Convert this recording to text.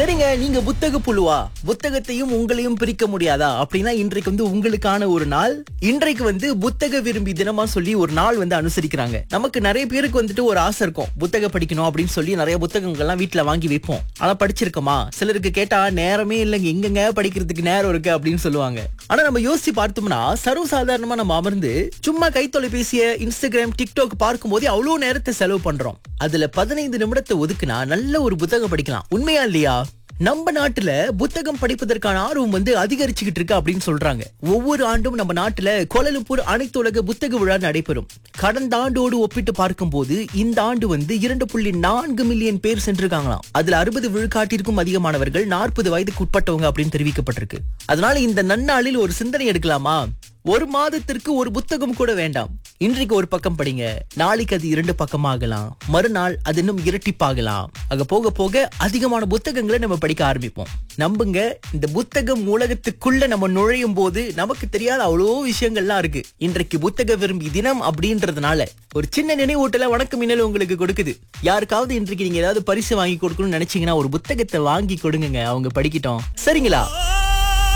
சரிங்க நீங்க புத்தக புழுவா புத்தகத்தையும் உங்களையும் பிரிக்க முடியாதா அப்படின்னா இன்றைக்கு வந்து உங்களுக்கான ஒரு நாள் இன்றைக்கு வந்து புத்தக விரும்பி தினமா சொல்லி ஒரு நாள் வந்து அனுசரிக்கிறாங்க நமக்கு நிறைய பேருக்கு வந்துட்டு ஒரு ஆசை இருக்கும் புத்தகம் படிக்கணும் அப்படின்னு சொல்லி நிறைய புத்தகங்கள்லாம் வீட்ல வாங்கி வைப்போம் ஆனா படிச்சிருக்கோமா சிலருக்கு கேட்டா நேரமே இல்லைங்க எங்கங்க படிக்கிறதுக்கு நேரம் இருக்கு அப்படின்னு சொல்லுவாங்க ஆனா நம்ம யோசிச்சு பார்த்தோம்னா சர்வசாதாரணமா நம்ம அமர்ந்து சும்மா கைத்தொலைபேசிய இன்ஸ்டாகிராம் டிக்டாக் பார்க்கும் போதே அவ்வளவு நேரத்தை செலவு பண்றோம் அதுல பதினைந்து நிமிடத்தை ஒதுக்குனா நல்ல ஒரு புத்தகம் படிக்கலாம் உண்மையா இல்லையா நம்ம நாட்டுல புத்தகம் படிப்பதற்கான ஆர்வம் வந்து அதிகரிச்சுக்கிட்டு இருக்கு அப்படின்னு சொல்றாங்க ஒவ்வொரு ஆண்டும் நம்ம நாட்டுல கோலலம்பூர் அனைத்து உலக புத்தக விழா நடைபெறும் கடந்த ஆண்டோடு ஒப்பிட்டு பார்க்கும்போது இந்த ஆண்டு வந்து இரண்டு புள்ளி நான்கு மில்லியன் பேர் சென்றிருக்காங்களாம் அதுல அறுபது விழுக்காட்டிற்கும் அதிகமானவர்கள் நாற்பது வயதுக்கு உட்பட்டவங்க அப்படின்னு தெரிவிக்கப்பட்டிருக்கு அதனால இந்த நன்னாளில் ஒரு சிந்தனை எடுக்கலாமா ஒரு மாதத்திற்கு ஒரு புத்தகம் கூட வேண்டாம் இன்றைக்கு ஒரு பக்கம் படிங்க நாளைக்கு அது இரண்டு பக்கமாகலாம் மறுநாள் அது இன்னும் இரட்டிப்பாகலாம் அங்க போக போக அதிகமான புத்தகங்களை நம்ம படிக்க ஆரம்பிப்போம் நம்புங்க இந்த புத்தகம் உலகத்துக்குள்ள நம்ம நுழையும் போது நமக்கு தெரியாத அவ்வளோ விஷயங்கள்லாம் இருக்கு இன்றைக்கு புத்தக விரும்பி தினம் அப்படின்றதுனால ஒரு சின்ன நினைவூட்டல வணக்கம் மின்னல் உங்களுக்கு கொடுக்குது யாருக்காவது இன்றைக்கு நீங்க ஏதாவது பரிசு வாங்கி கொடுக்கணும்னு நினைச்சீங்கன்னா ஒரு புத்தகத்தை வாங்கி கொடுங்க அவங்க படிக்கட்டும் சரிங்களா